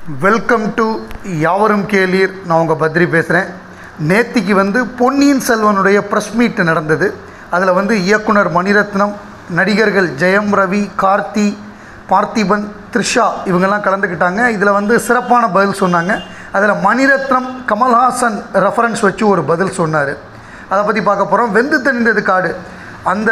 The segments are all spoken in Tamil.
வெல்கம் டு யாவரும் கேளீர் நான் உங்கள் பத்ரி பேசுகிறேன் நேத்திக்கு வந்து பொன்னியின் செல்வனுடைய ப்ரெஸ் மீட் நடந்தது அதில் வந்து இயக்குனர் மணிரத்னம் நடிகர்கள் ஜெயம் ரவி கார்த்தி பார்த்திபன் த்ரிஷா இவங்கெல்லாம் கலந்துக்கிட்டாங்க இதில் வந்து சிறப்பான பதில் சொன்னாங்க அதில் மணிரத்னம் கமல்ஹாசன் ரெஃபரன்ஸ் வச்சு ஒரு பதில் சொன்னார் அதை பற்றி பார்க்க போகிறோம் வெந்து தணிந்தது காடு அந்த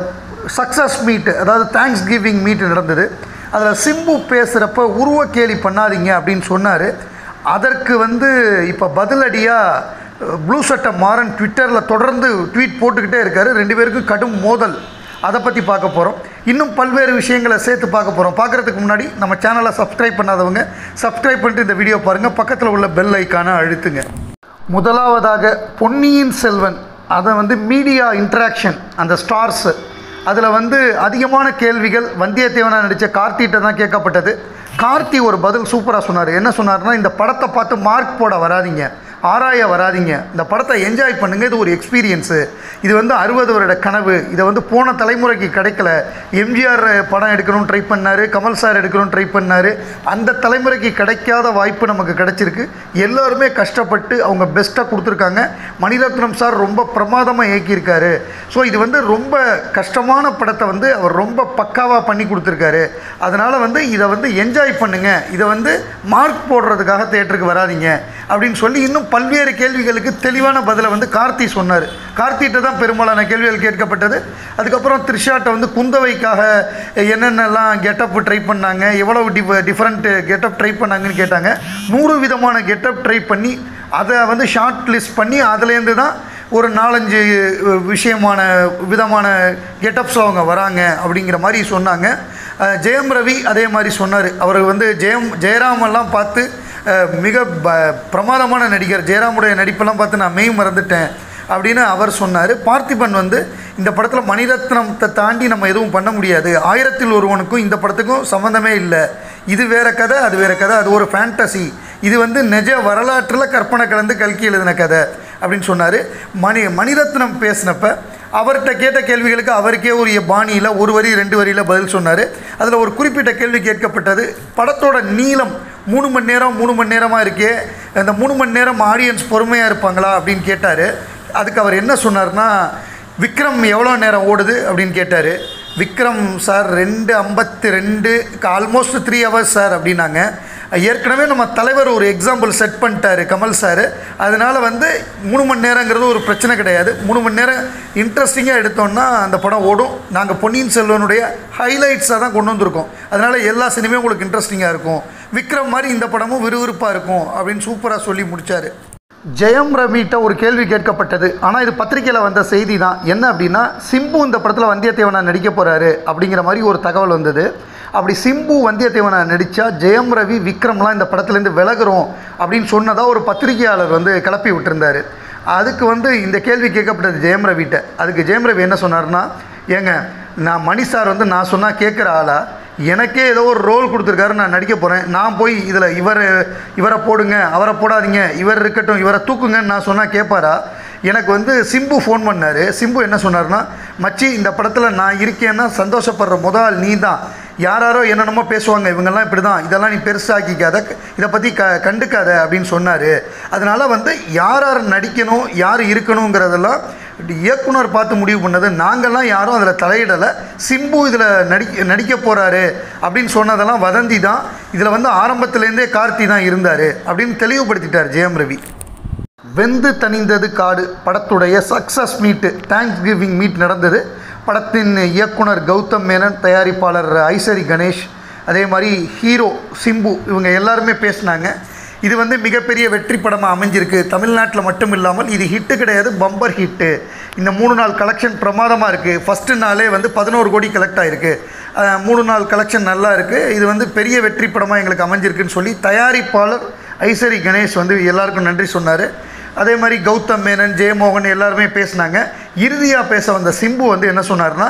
சக்ஸஸ் மீட் அதாவது தேங்க்ஸ் கிவிங் மீட் நடந்தது அதில் சிம்பு பேசுகிறப்ப உருவ கேலி பண்ணாதீங்க அப்படின்னு சொன்னார் அதற்கு வந்து இப்போ பதிலடியாக ப்ளூ சட்டை மாறன் ட்விட்டரில் தொடர்ந்து ட்வீட் போட்டுக்கிட்டே இருக்காரு ரெண்டு பேருக்கும் கடும் மோதல் அதை பற்றி பார்க்க போகிறோம் இன்னும் பல்வேறு விஷயங்களை சேர்த்து பார்க்க போகிறோம் பார்க்குறதுக்கு முன்னாடி நம்ம சேனலை சப்ஸ்கிரைப் பண்ணாதவங்க சப்ஸ்கிரைப் பண்ணிட்டு இந்த வீடியோ பாருங்கள் பக்கத்தில் உள்ள பெல் ஐக்கானை அழுத்துங்க முதலாவதாக பொன்னியின் செல்வன் அதை வந்து மீடியா இன்ட்ராக்ஷன் அந்த ஸ்டார்ஸு அதில் வந்து அதிகமான கேள்விகள் வந்தியத்தேவனா நடித்த கார்த்திகிட்ட தான் கேட்கப்பட்டது கார்த்தி ஒரு பதில் சூப்பராக சொன்னார் என்ன சொன்னார்னா இந்த படத்தை பார்த்து மார்க் போட வராதீங்க ஆராய வராதீங்க இந்த படத்தை என்ஜாய் பண்ணுங்கள் இது ஒரு எக்ஸ்பீரியன்ஸு இது வந்து அறுபது வருட கனவு இதை வந்து போன தலைமுறைக்கு கிடைக்கல எம்ஜிஆர் படம் எடுக்கணும்னு ட்ரை பண்ணார் கமல் சார் எடுக்கணும்னு ட்ரை பண்ணார் அந்த தலைமுறைக்கு கிடைக்காத வாய்ப்பு நமக்கு கிடைச்சிருக்கு எல்லாருமே கஷ்டப்பட்டு அவங்க பெஸ்ட்டாக கொடுத்துருக்காங்க மணிரத்னம் சார் ரொம்ப பிரமாதமாக இயக்கியிருக்காரு ஸோ இது வந்து ரொம்ப கஷ்டமான படத்தை வந்து அவர் ரொம்ப பக்காவாக பண்ணி கொடுத்துருக்காரு அதனால் வந்து இதை வந்து என்ஜாய் பண்ணுங்கள் இதை வந்து மார்க் போடுறதுக்காக தேட்டருக்கு வராதீங்க அப்படின்னு சொல்லி இன்னும் பல்வேறு கேள்விகளுக்கு தெளிவான பதிலை வந்து கார்த்தி சொன்னார் கார்த்திகிட்ட தான் பெரும்பாலான கேள்விகள் கேட்கப்பட்டது அதுக்கப்புறம் த்ரிஷாட்ட வந்து குந்தவைக்காக என்னென்னலாம் கெட்டப் ட்ரை பண்ணாங்க எவ்வளவு டிஃப டிஃப்ரெண்ட் கெட்டப் ட்ரை பண்ணாங்கன்னு கேட்டாங்க நூறு விதமான கெட்டப் ட்ரை பண்ணி அதை வந்து ஷார்ட் லிஸ்ட் பண்ணி அதுலேருந்து தான் ஒரு நாலஞ்சு விஷயமான விதமான கெட்டப்ஸ் அவங்க வராங்க அப்படிங்கிற மாதிரி சொன்னாங்க அஹ் ஜெயம் ரவி அதே மாதிரி சொன்னார் அவர் வந்து ஜெயம் ஜெயராமெல்லாம் பார்த்து அஹ் மிக ப பிரமாதமான நடிகர் ஜெயராமுடைய நடிப்பெல்லாம் பார்த்து நான் மெய் மறந்துட்டேன் அப்படின்னு அவர் சொன்னார் பார்த்திபன் வந்து இந்த படத்தில் மணிரத்னத்தை தாண்டி நம்ம எதுவும் பண்ண முடியாது ஆயிரத்தில் ஒருவனுக்கும் இந்த படத்துக்கும் சம்மந்தமே இல்லை இது வேற கதை அது வேற கதை அது ஒரு ஃபேண்டசி இது வந்து நிஜ வரலாற்றில் கற்பனை கலந்து கல்கி எழுதின கதை அப்படின்னு சொன்னார் மணி மணிரத்னம் பேசினப்ப அவர்கிட்ட கேட்ட கேள்விகளுக்கு அவருக்கே ஒரு பாணியில் ஒரு வரி ரெண்டு வரியில் பதில் சொன்னார் அதில் ஒரு குறிப்பிட்ட கேள்வி கேட்கப்பட்டது படத்தோட நீளம் மூணு மணி நேரம் மூணு மணி நேரமாக இருக்கே அந்த மூணு மணி நேரம் ஆடியன்ஸ் பொறுமையாக இருப்பாங்களா அப்படின்னு கேட்டார் அதுக்கு அவர் என்ன சொன்னார்னா விக்ரம் எவ்வளோ நேரம் ஓடுது அப்படின்னு கேட்டார் விக்ரம் சார் ரெண்டு ஐம்பத்தி ரெண்டு ஆல்மோஸ்ட் த்ரீ ஹவர்ஸ் சார் அப்படின்னாங்க ஏற்கனவே நம்ம தலைவர் ஒரு எக்ஸாம்பிள் செட் பண்ணிட்டாரு கமல் சார் அதனால் வந்து மூணு மணி நேரங்கிறது ஒரு பிரச்சனை கிடையாது மூணு மணி நேரம் இன்ட்ரெஸ்டிங்காக எடுத்தோம்னா அந்த படம் ஓடும் நாங்கள் பொன்னியின் செல்வனுடைய ஹைலைட்ஸாக தான் கொண்டு வந்திருக்கோம் அதனால் எல்லா சினிமையும் உங்களுக்கு இன்ட்ரெஸ்டிங்காக இருக்கும் விக்ரம் மாதிரி இந்த படமும் விறுவிறுப்பாக இருக்கும் அப்படின்னு சூப்பராக சொல்லி முடித்தார் ஜெயம் ரவிட்ட ஒரு கேள்வி கேட்கப்பட்டது ஆனால் இது பத்திரிக்கையில் வந்த செய்தி தான் என்ன அப்படின்னா சிம்பு இந்த படத்தில் வந்தியத்தேவனா நடிக்க போகிறாரு அப்படிங்கிற மாதிரி ஒரு தகவல் வந்தது அப்படி சிம்பு வந்தியத்தேவனை நடித்தா ஜெயம் ரவி விக்ரம்லாம் இந்த படத்துலேருந்து விலகுறோம் அப்படின்னு சொன்னதாக ஒரு பத்திரிகையாளர் வந்து கிளப்பி விட்டுருந்தார் அதுக்கு வந்து இந்த கேள்வி கேட்கப்பட்டது ஜெயம் ரவிட்ட அதுக்கு ஜெயம் ரவி என்ன சொன்னார்னா ஏங்க நான் மணி சார் வந்து நான் சொன்னால் கேட்குற ஆளா எனக்கே ஏதோ ஒரு ரோல் கொடுத்துருக்காரு நான் நடிக்க போகிறேன் நான் போய் இதில் இவர் இவரை போடுங்க அவரை போடாதீங்க இவர் இருக்கட்டும் இவரை தூக்குங்கன்னு நான் சொன்னால் கேட்பாரா எனக்கு வந்து சிம்பு ஃபோன் பண்ணார் சிம்பு என்ன சொன்னார்னா மச்சி இந்த படத்தில் நான் இருக்கேன்னா சந்தோஷப்படுற முதல் நீ தான் யாராரோ என்னென்னமோ பேசுவாங்க இவங்கெல்லாம் இப்படி தான் இதெல்லாம் நீ பெருசாக்கிக்காத இதை பற்றி க கண்டுக்காத அப்படின்னு சொன்னார் அதனால் வந்து யார் யார் நடிக்கணும் யார் இருக்கணுங்கிறதெல்லாம் இயக்குனர் பார்த்து முடிவு பண்ணது நாங்கள்லாம் யாரும் அதில் தலையிடலை சிம்பு இதில் நடிக்க நடிக்க போகிறாரு அப்படின்னு சொன்னதெல்லாம் வதந்தி தான் இதில் வந்து ஆரம்பத்துலேருந்தே கார்த்தி தான் இருந்தார் அப்படின்னு தெளிவுபடுத்திட்டார் ஜெயம் ரவி வெந்து தணிந்தது காடு படத்துடைய சக்ஸஸ் மீட்டு தேங்க்ஸ் கிவிங் மீட் நடந்தது படத்தின் இயக்குனர் கௌதம் மேனன் தயாரிப்பாளர் ஐசரி கணேஷ் அதே மாதிரி ஹீரோ சிம்பு இவங்க எல்லாருமே பேசினாங்க இது வந்து மிகப்பெரிய வெற்றி படமாக அமைஞ்சிருக்கு தமிழ்நாட்டில் மட்டும் இல்லாமல் இது ஹிட்டு கிடையாது பம்பர் ஹிட்டு இந்த மூணு நாள் கலெக்ஷன் பிரமாதமாக இருக்குது ஃபஸ்ட்டு நாளே வந்து பதினோரு கோடி கலெக்ட் ஆகிருக்கு அஹ், மூணு நாள் கலெக்ஷன் நல்லா இருக்குது இது வந்து பெரிய வெற்றி படமாக எங்களுக்கு அமைஞ்சிருக்குன்னு சொல்லி தயாரிப்பாளர் ஐசரி கணேஷ் வந்து எல்லாருக்கும் நன்றி சொன்னார் அதே மாதிரி கௌதம் மேனன் ஜெயமோகன் எல்லாருமே பேசினாங்க இறுதியாக பேச வந்த சிம்பு வந்து என்ன சொன்னார்னா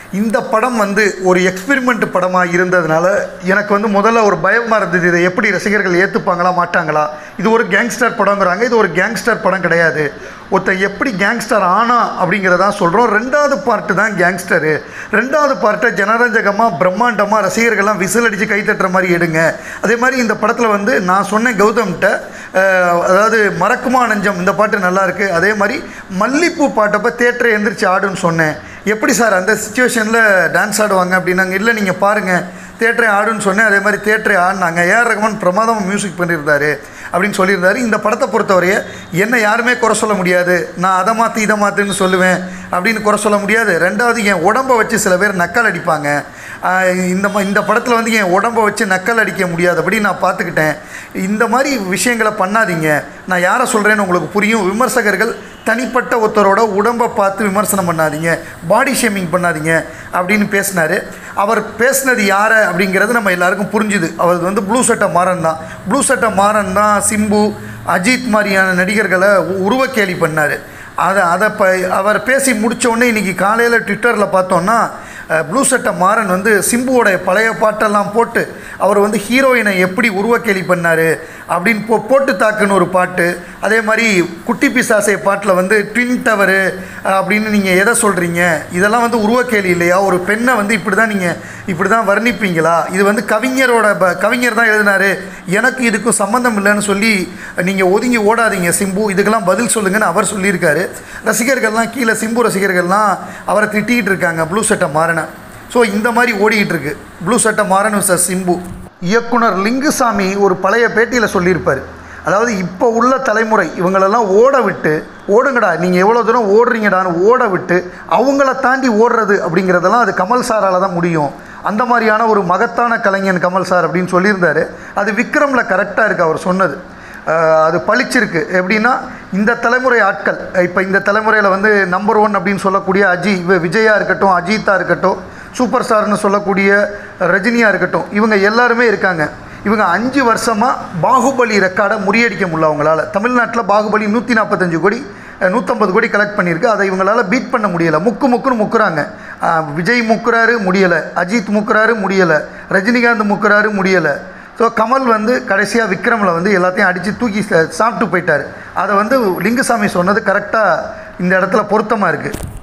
இந்த படம் வந்து ஒரு எக்ஸ்பெரிமெண்ட் படமாக இருந்ததுனால எனக்கு வந்து முதல்ல ஒரு பயமாக இருந்தது இதை எப்படி ரசிகர்கள் ஏற்றுப்பாங்களா மாட்டாங்களா இது ஒரு கேங்ஸ்டர் படங்கிறாங்க இது ஒரு கேங்ஸ்டர் படம் கிடையாது ஒருத்தன் எப்படி கேங்ஸ்டர் ஆனா அப்படிங்கிறதான் சொல்கிறோம் ரெண்டாவது பார்ட்டு தான் கேங்ஸ்டரு ரெண்டாவது பார்ட்டை ஜனரஞ்சகமாக பிரம்மாண்டமாக ரசிகர்கள்லாம் விசில் அடித்து கை தட்டுற மாதிரி எடுங்க அதே மாதிரி இந்த படத்தில் வந்து நான் சொன்னேன் கௌதம்கிட்ட அஹ், அதாவது மறக்குமா நெஞ்சம் இந்த பாட்டு நல்லா இருக்கு அதே மாதிரி மல்லிப்பூ பாட்டப்போ தேட்டரை எந்திரிச்சு ஆடுன்னு சொன்னேன் எப்படி சார் அந்த சுச்சுவேஷனில் டான்ஸ் ஆடுவாங்க அப்படின்னாங்க இல்லை நீங்கள் பாருங்கள் தேட்டரை ஆடுன்னு சொன்னேன் அதே மாதிரி தேட்டரை ஆடினாங்க ஏஆர் ரகுமான் பிரமாதமாக மியூசிக் பண்ணியிருந்தாரு அப்படின்னு சொல்லியிருந்தாரு இந்த படத்தை பொறுத்தவரைய என்னை யாருமே குறை சொல்ல முடியாது நான் அதை மாற்றி இதை மாற்றுன்னு சொல்லுவேன் அப்படின்னு குறை சொல்ல முடியாது ரெண்டாவது என் உடம்பை வச்சு சில பேர் நக்கல் அடிப்பாங்க ஆஹ் இந்த மா- இந்த படத்தில் வந்து என் உடம்பை வச்சு நக்கல் அடிக்க முடியாதபடி நான் பார்த்துக்கிட்டேன் இந்த மாதிரி விஷயங்களை பண்ணாதீங்க நான் யாரை சொல்கிறேன்னு உங்களுக்கு புரியும் விமர்சகர்கள் தனிப்பட்ட ஒருத்தரோட உடம்பை பார்த்து விமர்சனம் பண்ணாதீங்க பாடி ஷேமிங் பண்ணாதீங்க அப்படின்னு பேசினார் அவர் பேசினது யாரை அப்படிங்கிறது நம்ம எல்லாருக்கும் புரிஞ்சுது அவர் வந்து ப்ளூ சட்டை மாறன் தான் ப்ளூ சட்டை மாறன் தான் சிம்பு அஜித் மாதிரியான நடிகர்களை உ- உருவக்கேலி பண்ணார் அதை அதை ப அவர் பேசி முடிச்ச உடனே இன்றைக்கி காலையில் ட்விட்டரில் பார்த்தோன்னா அஹ், ப்ளூ சட்டை மாறன் வந்து சிம்புவோடைய பழைய பாட்டெல்லாம் போட்டு அவர் வந்து ஹீரோயினை எப்படி உருவக்கேலி பண்ணார் அப்படின்னு போ போட்டு தாக்குன்னு ஒரு பாட்டு அதே மாதிரி குட்டி பிசாசை பாட்டில் வந்து ட்வின் டவரு அப்படின்னு நீங்கள் எதை சொல்கிறீங்க இதெல்லாம் வந்து உருவக்கேலி இல்லையா ஒரு பெண்ணை வந்து இப்படி தான் நீங்கள் இப்படி தான் வர்ணிப்பீங்களா இது வந்து கவிஞரோட ப கவிஞர் தான் எழுதினாரு எனக்கு இதுக்கும் சம்மந்தம் இல்லைன்னு சொல்லி நீங்கள் ஒதுங்கி ஓடாதீங்க சிம்பு இதுக்கெல்லாம் பதில் சொல்லுங்கன்னு அவர் சொல்லியிருக்காரு ரசிகர்கள்லாம் கீழே சிம்பு ரசிகர்கள்லாம் அவரை திட்டிகிட்டு இருக்காங்க ப்ளூ சட்டை மாறின ஸோ இந்த மாதிரி ஓடிக்கிட்டு இருக்கு ப்ளூ சட்டை மாறன் சார் சிம்பு இயக்குனர் லிங்குசாமி ஒரு பழைய பேட்டியில் சொல்லியிருப்பார் அதாவது இப்போ உள்ள தலைமுறை இவங்களெல்லாம் ஓட விட்டு ஓடுங்கடா நீங்கள் எவ்வளோ தூரம் ஓடுறீங்கடான்னு ஓட விட்டு அவங்கள தாண்டி ஓடுறது அப்படிங்கிறதெல்லாம் அது கமல் சாரால் தான் முடியும் அந்த மாதிரியான ஒரு மகத்தான கலைஞன் கமல் சார் அப்படின்னு சொல்லியிருந்தாரு அது விக்ரமில் கரெக்டாக இருக்குது அவர் சொன்னது அஹ் அது பளிச்சிருக்கு எப்படின்னா இந்த தலைமுறை ஆட்கள் இப்போ இந்த தலைமுறையில் வந்து நம்பர் ஒன் அப்படின்னு சொல்லக்கூடிய அஜி வி- விஜயா இருக்கட்டும் அஜித்தா இருக்கட்டும் சூப்பர் ஸ்டார்னு சொல்லக்கூடிய ரஜினியாக இருக்கட்டும் இவங்க எல்லாருமே இருக்காங்க இவங்க அஞ்சு வருஷமாக பாகுபலி ரெக்கார்டை முறியடிக்க முடியல அவங்களால தமிழ்நாட்டில் பாகுபலி நூற்றி நாற்பத்தஞ்சு கோடி அஹ், நூற்றம்பது கோடி கலெக்ட் பண்ணியிருக்கு அதை இவங்களால பீட் பண்ண முடியலை முக்கு முக்குன்னு முக்குறாங்க அஹ், விஜய் முக்குறாரு முடியலை அஜித் முக்குறாரு முடியலை ரஜினிகாந்த் முக்குறாரு முடியலை ஸோ கமல் வந்து கடைசியாக விக்ரமில் வந்து எல்லாத்தையும் அடித்து தூக்கி சா- சாப்பிட்டு போயிட்டார் அதை வந்து லிங்குசாமி சொன்னது கரெக்டாக இந்த இடத்துல பொருத்தமாக இருக்குது